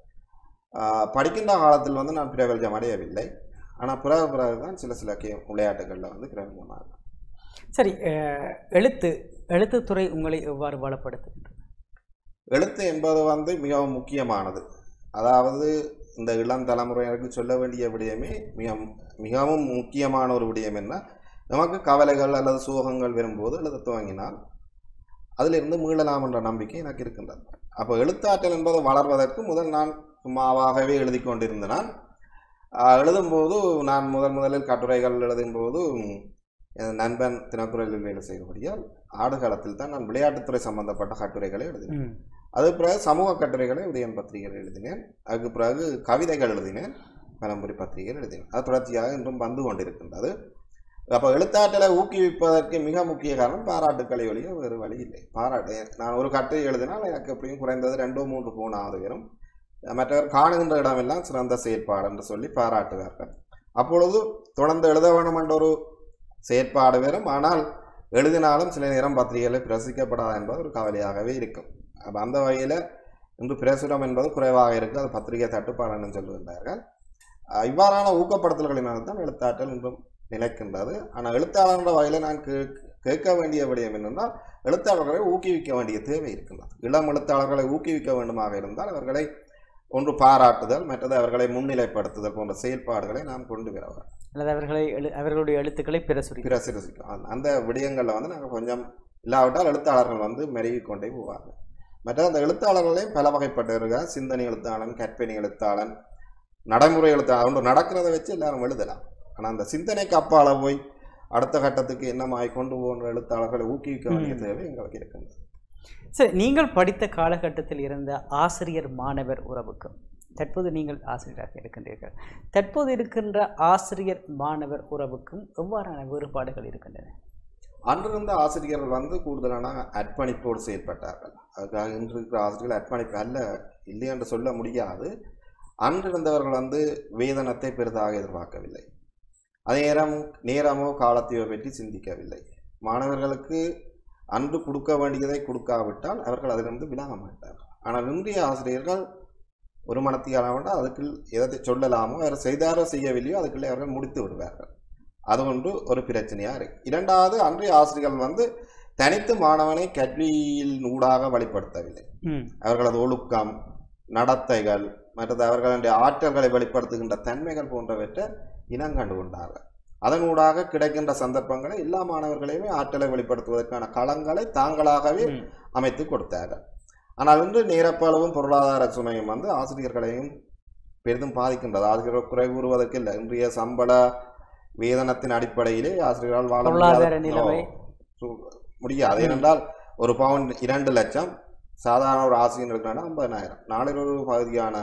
ஆஹ், படிக்கின்ற காலத்தில் வந்து நான் பிரபல்யம் அடையவில்லை ஆனால் பிறகு பிறகு தான் சில சில கே விளையாட்டுகளில் வந்து பிரபல்யமாக சரி அஹ், எழுத்து எழுத்துத்துறை உங்களை எவ்வாறு வளப்படுத்துகின்றது எழுத்து என்பது வந்து மிகவும் முக்கியமானது அதாவது இந்த இளம் தலைமுறையினருக்கு சொல்ல வேண்டிய விடயமே மிக மிகவும் முக்கியமான ஒரு விடயம் என்ன நமக்கு கவலைகள் அல்லது சோகங்கள் வரும்போது எழுத துவங்கினால் அதிலிருந்து மீளலாம் என்ற நம்பிக்கை எனக்கு இருக்கின்றது அப்போ எழுத்தாற்றல் என்பது வளர்வதற்கு முதல் நான் சும்மாவாகவே எழுதி கொண்டிருந்த நான் ஆஹ், எழுதும்போது நான் முதல் முதலில் கட்டுரைகள் எழுதும்போது என் நண்பன் தினக்குரலில் வேலை செய்தபடியால் ஆடுகளத்தில் தான் நான் விளையாட்டுத்துறை சம்பந்தப்பட்ட கட்டுரைகளை எழுதினேன் ம் அது பிறகு சமூக கட்டுரைகளை உதயன் பத்திரிகையில் எழுதினேன் அதுக்கு பிறகு கவிதைகள் எழுதினேன் பரம்பரை பத்திரிகையில் எழுதினேன் அது தொடர்ச்சியாக இன்றும் வந்து கொண்டிருக்கின்றது அப்போ எழுத்தாற்றலை ஊக்குவிப்பதற்கு மிக முக்கிய காரணம் பாராட்டுக்களை ஒழிய வேறு வழி இல்லை பாராட்டு நான் ஒரு கட்டுரை எழுதினால் எனக்கு எப்படியும் குறைந்தது ரெண்டோ மூன்று போனாவது வரும் மற்றவர் காணுகின்ற இடமெல்லாம் சிறந்த செயற்பாடு என்று சொல்லி பாராட்டுவார்கள் அப்பொழுது தொடர்ந்து எழுத வேண்டும் என்ற ஒரு செயற்பாடு வரும் ஆனால் எழுதினாலும் சில நேரம் பத்திரிகைகளில் பிரசிக்கப்படாது என்பது ஒரு கவலையாகவே இருக்கும் அப்போ அந்த வகையில் இன்று பிரசுரம் என்பது குறைவாக இருக்குது அது பத்திரிகை தட்டுப்பாடுன்னு சொல்லுகின்றார்கள் அஹ் இவ்வாறான ஊக்கப்படுத்தல்களினால் தான் எழுத்தாற்றல் இன்றும் நிலைக்கின்றது ஆனால் எழுத்தாளர்ன்ற வகையில் நான் கே கேட்க வேண்டிய விடயம் என்னென்றால் எழுத்தாளர்களை ஊக்குவிக்க வேண்டிய தேவை இருக்கின்றது இளம் எழுத்தாளர்களை ஊக்குவிக்க வேண்டுமாக இருந்தால் அவர்களை ஒன்று பாராட்டுதல் மற்றது அவர்களை முன்னிலைப்படுத்துதல் போன்ற செயல்பாடுகளை நாம் கொண்டு வர வேண்டும். அல்லது அவர்களை எழு அவர்களுடைய எழுத்துக்களை பிரசுரி பிரசுரிக்கும் அந்த- அந்த விடயங்களில் வந்து நாங்கள் கொஞ்சம் இல்லாவிட்டால் எழுத்தாளர்கள் வந்து மெருகி கொண்டே போவார்கள் மற்ற அந்த எழுத்தாளர்களையும் பல வகைப்பட்டிருக்கார் சிந்தனை எழுத்தாளன் கற்பனை எழுத்தாளன் நடைமுறை எழுத்தாளன் ஒன்று நடக்கிறத வச்சு எல்லாரும் எழுதலாம் ஆனால் அந்த சிந்தனைக்கு அப்பால போய் அடுத்த கட்டத்துக்கு என்னமாய் கொண்டு போகிற எழுத்தாளர்களை ஊக்குவிக்க வேண்டிய ம். தேவை எங்களுக்கு இருக்கின்றது சரி நீங்கள் படித்த காலகட்டத்தில் இருந்த ஆசிரியர் மாணவர் உறவுக்கும் தற்போது நீங்கள் ஆசிரியராக இருக்கின்றீர்கள் தற்போது இருக்கின்ற ஆசிரியர் மாணவர் உறவுக்கும் எவ்வாறான வேறுபாடுகள் இருக்கின்றன அன்றிருந்த ஆசிரியர்கள் வந்து கூடுதலான அர்ப்பணிப்போடு செயல்பட்டார்கள் அதுக்காக இன்று இருக்கிற ஆசிரியர்கள் அர்ப்பணிப்பு அல்ல இல்லை என்று சொல்ல முடியாது அன்றிருந்தவர்கள் வந்து வேதனத்தை பெரிதாக எதிர்பார்க்கவில்லை அதே நேரம் நேரமோ காலத்தையோ பற்றி சிந்திக்கவில்லை மாணவர்களுக்கு அன்று கொடுக்க வேண்டியதை கொடுக்காவிட்டால் அவர்கள் அதிலிருந்து விலக மாட்டார் ஆனால் இன்றைய ஆசிரியர்கள் ஒரு மனத்தியால் அதுக்கு எதை சொல்லலாமோ அவர் செய்தாரோ செய்யவில்லையோ அதுக்குள்ளே அவர்கள் முடித்து விடுவார்கள் அது ஒன்று ஒரு பிரச்சனையாக இருக்கு இரண்டாவது அன்றைய ஆசிரியர்கள் வந்து தனித்து மாணவனை கல்வியில் ஊடாக வழிப்படுத்தவில்லை ம் அவர்களது ஒழுக்கம் நடத்தைகள் மற்றது அவர்களுடைய ஆற்றல்களை வெளிப்படுத்துகின்ற தன்மைகள் போன்றவற்றை இனங்கண்டு கொண்டார்கள் அதனூடாக கிடைக்கின்ற சந்தர்ப்பங்களை எல்லா மாணவர்களையுமே ஆற்றலை வெளிப்படுத்துவதற்கான களங்களை தாங்களாகவே ம். அமைத்து கொடுத்தார்கள் ஆனால் இன்று நேரப்பளவும் பொருளாதார சுமையும் வந்து ஆசிரியர்களையும் பெரிதும் பாதிக்கின்றது ஆசிரியர்கள் குறை கூறுவதற்கு இல்லை இன்றைய சம்பள வேதனத்தின் அடிப்படையிலே ஆசிரியர்களால் வாழ பொருளாதார முடியாத- நிலைமை. சு- முடியாது ம். ஏனென்றால் ஒரு பவுண்ட் இரண்டு லட்சம் சாதாரண ஒரு ஆசிரியர் இருக்கிறாங்கன்னா ஐம்பதாயிரம் நாளில் ஒரு பகுதியான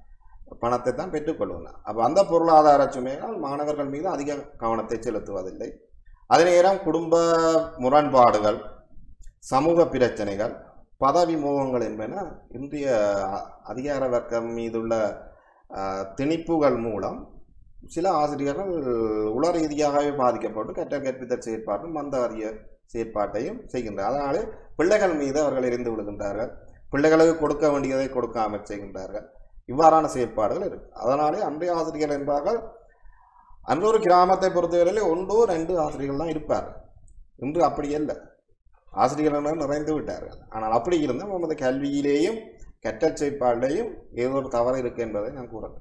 பணத்தை தான் பெற்றுக்கொள்வாங்க அப்போ அந்த பொருளாதார சுமையால் மாணவர்கள் மீது அதிக கவனத்தை செலுத்துவதில்லை அதே நேரம் குடும்ப முரண்பாடுகள் சமூக பிரச்சனைகள் பதவி மோகங்கள் என்பன இன்றைய அ- அதிகார வர்க்கம் மீதுள்ள அஹ், திணிப்புகள் மூலம் சில ஆசிரியர்கள் உள ரீதியாகவே பாதிக்கப்பட்டு கற்றல் கற்பித்தல் செயற்பாட்டும் மந்தவரிய செயற்பாட்டையும் செய்கின்றனர் அதனாலே பிள்ளைகள் மீது அவர்கள் எரிந்து விடுகின்றார்கள் பிள்ளைகளுக்கு கொடுக்க வேண்டியதை கொடுக்காமல் செய்கின்றார்கள் இவ்வாறான செயற்பாடுகள் இருக்கு அதனாலே அன்றைய ஆசிரியர்கள் என்பார்கள் அன்று ஒரு கிராமத்தை பொறுத்தவரையிலே ஒன்றோ ரெண்டு ஆசிரியர்கள் தான் இருப்பார்கள் இன்று அப்படி அல்ல ஆசிரியர்கள் நிறைந்து விட்டார்கள் ஆனால் அப்படி இருந்தால் நமது கல்வியிலேயும் கற்றல் செயற்பாட்டிலேயும் ஏதோ ஒரு தவறு இருக்கு என்பதை நான் கூறேன்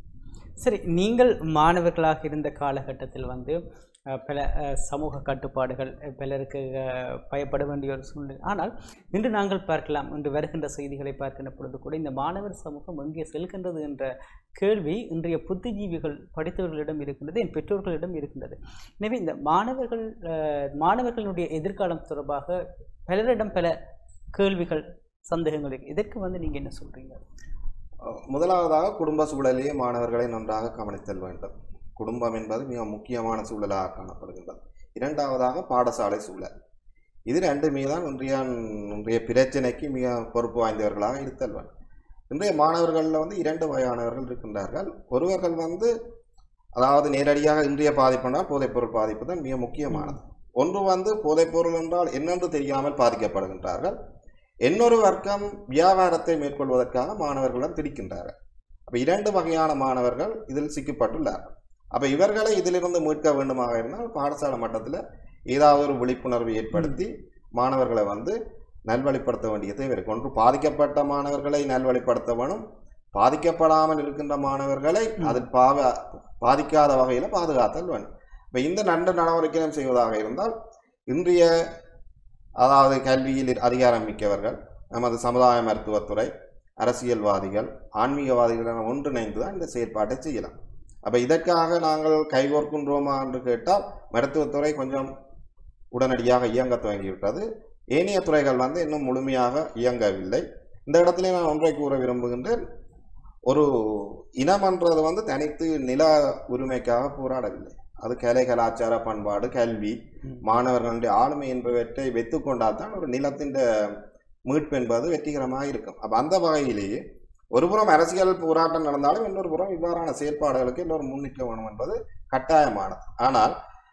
சரி நீங்கள் மாணவர்களாக இருந்த காலகட்டத்தில் வந்து அஹ், பல அஹ், சமூக கட்டுப்பாடுகள் அஹ், பலருக்கு அஹ், பயப்பட வேண்டிய ஒரு சூழ்நிலை ஆனால் இன்று நாங்கள் பார்க்கலாம் இன்று வருகின்ற செய்திகளை பார்க்கின்ற பொழுது கூட இந்த மாணவர் சமூகம் எங்கே செல்கின்றது என்ற கேள்வி இன்றைய புத்திஜீவிகள் படித்தவர்களிடம் இருக்கின்றது என் பெற்றோர்களிடம் இருக்கின்றது எனவே இந்த மாணவர்கள் அஹ், மாணவர்களுடைய எதிர்காலம் தொடர்பாக பலரிடம் பல கேள்விகள் சந்தேகங்கள் இருக்கு இதற்கு வந்து நீங்கள் என்ன சொல்கிறீங்க முதலாவதாக குடும்ப சூழலையே மாணவர்களை நன்றாக கவனித்தல் வேண்டும் குடும்பம் என்பது மிக முக்கியமான சூழலாக காணப்படுகின்றது இரண்டாவதாக பாடசாலை சூழல் இது ரெண்டுமே தான் இன்றைய இன்றைய பிரச்சனைக்கு மிக பொறுப்பு வாய்ந்தவர்களாக இருத்தல் வேண்டும் இன்றைய மாணவர்களில் வந்து இரண்டு வகையானவர்கள் இருக்கின்றார்கள் ஒருவர்கள் வந்து அதாவது நேரடியாக இன்றைய பாதிப்புனால் போதைப்பொருள் பாதிப்பு தான் மிக முக்கியமானது ஒன்று வந்து போதைப்பொருள் என்றால் என்னென்று தெரியாமல் பாதிக்கப்படுகின்றார்கள் இன்னொரு வர்க்கம் வியாபாரத்தை மேற்கொள்வதற்காக மாணவர்களிடம் திரிக்கின்றார்கள் அப்போ இரண்டு வகையான மாணவர்கள் இதில் சிக்கப்பட்டுள்ளார்கள் அப்போ இவர்களை இதிலிருந்து மீட்க வேண்டுமாக இருந்தால் பாடசாலை மட்டத்தில் ஏதாவது ஒரு விழிப்புணர்வு ஏற்படுத்தி மாணவர்களை வந்து நல்வழிப்படுத்த வேண்டிய தேவை இருக்கு ஒன்று பாதிக்கப்பட்ட மாணவர்களை நல்வழிப்படுத்த வேணும் பாதிக்கப்படாமல் இருக்கின்ற மாணவர்களை ம். அதில் பாவ பாதிக்காத வகையில் பாதுகாத்தல் வேணும் இப்போ இந்த நன்று நடவடிக்கையும் செய்வதாக இருந்தால் இன்றைய அதாவது கல்வியில் அதிகாரம் மிக்கவர்கள் நமது சமுதாய மருத்துவத்துறை அரசியல்வாதிகள் ஆன்மீகவாதிகள் என ஒன்றிணைந்து தான் இந்த செயற்பாட்டை செய்யலாம் அப்போ இதற்காக நாங்கள் கைகோர்க்கின்றோமா என்று கேட்டால் மருத்துவத்துறை கொஞ்சம் உடனடியாக இயங்க துவங்கிவிட்டது ஏனைய துறைகள் வந்து இன்னும் முழுமையாக இயங்கவில்லை இந்த இடத்துல நான் ஒன்றை கூற விரும்புகின்றேன் ஒரு இனம்ன்றது வந்து தனித்து நில உரிமைக்காக போராடவில்லை அது கலை கலாச்சார பண்பாடு கல்வி ம். மாணவர்களுடைய ஆளுமை என்பவற்றை வைத்து கொண்டால் தான் ஒரு நிலத்தின் மீட்பு என்பது வெற்றிகரமாக இருக்கும் அப்போ அந்த வகையிலேயே ஒரு புறம் அரசியல் போராட்டம் நடந்தாலும் இன்னொரு புறம் இவ்வாறான செயற்பாடுகளுக்கு இன்னொரு முன்னிற்க வேணும் என்பது கட்டாயமானது ஆனால்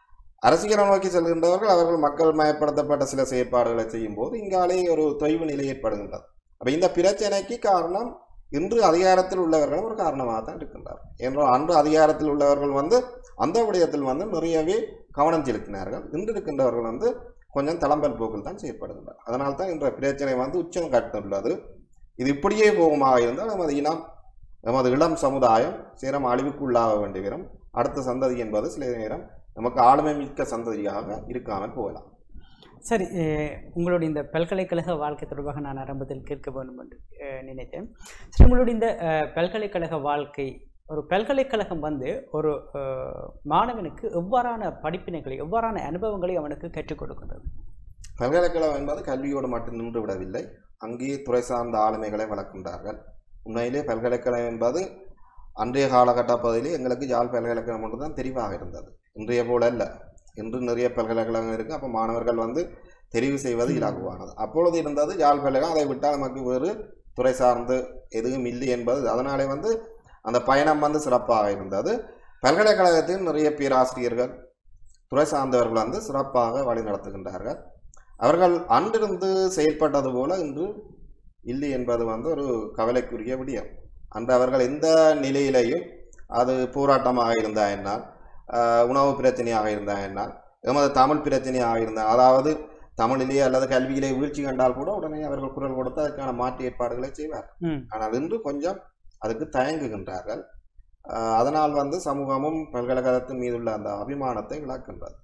அரசியலை நோக்கி செல்கின்றவர்கள் அவர்கள் மக்கள் மயப்படுத்தப்பட்ட சில செயற்பாடுகளை செய்யும் போது இங்காலே ஒரு தொய்வு நிலை ஏற்படுகின்றது அப்ப இந்த பிரச்சனைக்கு காரணம் இன்று அதிகாரத்தில் உள்ளவர்களும் ஒரு காரணமாக தான் இருக்கின்றார் என்றால் அன்று அதிகாரத்தில் உள்ளவர்கள் வந்து அந்த விடயத்தில் வந்து நிறையவே கவனம் செலுத்தினார்கள் இன்று இருக்கின்றவர்கள் வந்து கொஞ்சம் தளம்பல் போக்கில் தான் செயற்படுகின்றனர் அதனால் தான் இன்றைய பிரச்சனை வந்து உச்சம் கட்டுள்ளது இது இப்படியே போகுமாக இருந்தால் நமது இனம் நமது இளம் சமுதாயம் சேரம் அழிவுக்கு உள்ளாக வேண்டி வரும் அடுத்த சந்ததி என்பது சில நேரம் நமக்கு ஆளுமை மிக்க சந்ததியாக இருக்காமல் போகலாம் சரி அஹ், உங்களுடைய இந்த பல்கலைக்கழக வாழ்க்கை தொடர்பாக நான் ஆரம்பத்தில் கேட்க வேண்டும் என்று அஹ், நினைத்தேன் சரி உங்களுடைய இந்த அஹ், பல்கலைக்கழக வாழ்க்கை ஒரு பல்கலைக்கழகம் வந்து ஒரு அஹ், மாணவனுக்கு எவ்வாறான படிப்பினைகளை எவ்வாறான அனுபவங்களை அவனுக்கு கற்றுக் கொடுக்கின்றது பல்கலைக்கழகம் என்பது கல்வியோடு மட்டும் நின்று விடவில்லை அங்கே துறை சார்ந்த ஆளுமைகளை வளர்க்கின்றார்கள் உண்மையிலே பல்கலைக்கழகம் என்பது அன்றைய காலகட்ட பகுதியில் எங்களுக்கு யாழ் பல்கலைக்கழகம் ஒன்று தான் தெரிவாக இருந்தது இன்றைய போல அல்ல இன்று நிறைய பல்கலைக்கழகம் இருக்கு அப்போ மாணவர்கள் வந்து தெரிவு செய்வது இலகுவானது அப்பொழுது இருந்தது யாழ் பல்கலைக்கழகம் அதை விட்டால் நமக்கு வேறு துறை சார்ந்து எதுவும் இல்லை என்பது அதனாலே வந்து அந்த பயணம் வந்து சிறப்பாக இருந்தது பல்கலைக்கழகத்தில் நிறைய பேராசிரியர்கள் துறை சார்ந்தவர்கள் வந்து சிறப்பாக வழி நடத்துகின்றார்கள் அவர்கள் அன்றிருந்து செயல்பட்டது போல இன்று இல்லை என்பது வந்து ஒரு கவலைக்குரிய விடயம் அன்று அவர்கள் எந்த நிலையிலையும் அது போராட்டமாக இருந்தா என்ன ஆஹ் உணவு பிரச்சனையாக இருந்தா என்ன எமது தமிழ் பிரச்சனையாக இருந்தால் அதாவது தமிழிலேயே அல்லது கல்வியிலே வீழ்ச்சி கண்டால் கூட உடனே அவர்கள் குரல் கொடுத்து அதற்கான மாற்று ஏற்பாடுகளை செய்வார் ம் ஆனால் இன்று கொஞ்சம் அதுக்கு தயங்குகின்றார்கள் ஆஹ் அதனால் வந்து சமூகமும் பல்கலைக்கழகத்தின் மீதுள்ள அந்த அபிமானத்தை விளக்கின்றது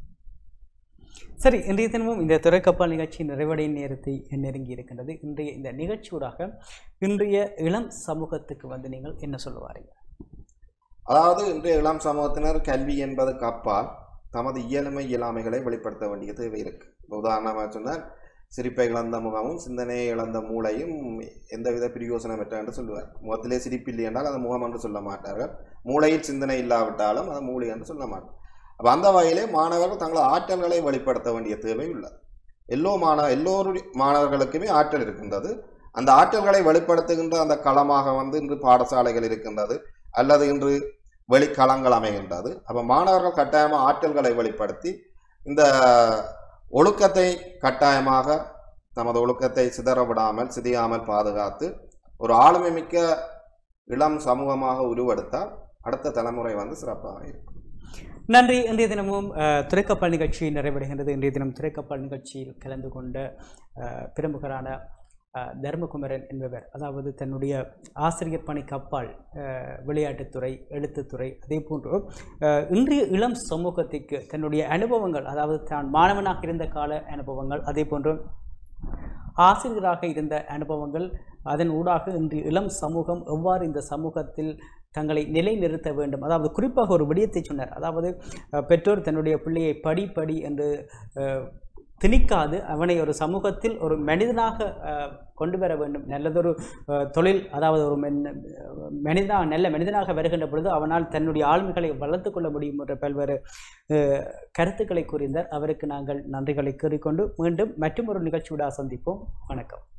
சரி இன்றைய தினமும் இந்த துறைக்கப்பால் நிகழ்ச்சி நிறைவடையும் நேரத்தை நெருங்கி இருக்கின்றது இன்றைய இந்த நிகழ்ச்சியூடாக இன்றைய இளம் சமூகத்துக்கு வந்து நீங்கள் என்ன சொல்ல வாரீங்க அதாவது இன்றைய இளம் சமூகத்தினர் கல்வி என்பதற்கு அப்பால் தமது இயலுமை இயலாமைகளை வெளிப்படுத்த வேண்டிய தேவை இருக்கு இப்ப உதாரணமாக சொன்னால் சிரிப்பை இழந்த முகமும் சிந்தனையை இழந்த மூளையும் எந்தவித பிரயோசனமற்ற என்று சொல்லுவார் முகத்திலே சிரிப்பு இல்லை என்றால் அது முகம் என்று சொல்ல மாட்டார்கள் மூளையில் சிந்தனை இல்லாவிட்டாலும் அது மூளை என்று சொல்ல மாட்டார் அப்போ அந்த வகையிலே மாணவர்கள் தங்களது ஆற்றல்களை வெளிப்படுத்த வேண்டிய தேவை உள்ளது எல்லோ மாணவ எல்லோருடைய மாணவர்களுக்குமே ஆற்றல் இருக்கின்றது அந்த ஆற்றல்களை வெளிப்படுத்துகின்ற அந்த களமாக வந்து இன்று பாடசாலைகள் இருக்கின்றது அல்லது இன்று வெளிக்களங்கள் அமைகின்றது அப்போ மாணவர்கள் கட்டாயமாக ஆற்றல்களை வெளிப்படுத்தி இந்த ஒழுக்கத்தை கட்டாயமாக தமது ஒழுக்கத்தை சிதற விடாமல் சிதையாமல் பாதுகாத்து ஒரு ஆளுமை மிக்க இளம் சமூகமாக உருவெடுத்தால் அடுத்த தலைமுறை வந்து சிறப்பாக இருக்கும் நன்றி இன்றைய தினமும் அஹ், துறைக்கப்பால் நிகழ்ச்சி நிறைவடைகின்றது இன்றைய தினம் துறைக்கப்பால் நிகழ்ச்சியில் கலந்து கொண்ட அஹ், பிரமுகரான அஹ், தர்மகுமரன் என்பவர் அதாவது தன்னுடைய ஆசிரியர் பணிக்கு அப்பால் அஹ், விளையாட்டுத்துறை எழுத்துத்துறை அதே போன்று அஹ், இன்றைய இளம் சமூகத்திற்கு தன்னுடைய அனுபவங்கள் அதாவது தான் மாணவனாக இருந்த கால அனுபவங்கள் அதே போன்று ஆசிரியராக இருந்த அனுபவங்கள் அதன் ஊடாக இன்று இளம் சமூகம் எவ்வாறு இந்த சமூகத்தில் தங்களை நிலைநிறுத்த வேண்டும் அதாவது குறிப்பாக ஒரு விடயத்தை சொன்னார் அதாவது அஹ், பெற்றோர் தன்னுடைய பிள்ளையை படி படி என்று அஹ், திணிக்காது அவனை ஒரு சமூகத்தில் ஒரு மனிதனாக அஹ், கொண்டு வர வேண்டும் நல்லதொரு அஹ், தொழில் அதாவது ஒரு மென் மனிதனா நல்ல மனிதனாக வருகின்ற பொழுது அவனால் தன்னுடைய ஆளுமைகளை வளர்த்து கொள்ள முடியும் என்ற பல்வேறு அஹ், கருத்துக்களை கூறியிருந்தார் அவருக்கு நாங்கள் நன்றிகளை கூறிக்கொண்டு மீண்டும் மற்றும் ஒரு நிகழ்ச்சியோட சந்திப்போம் வணக்கம்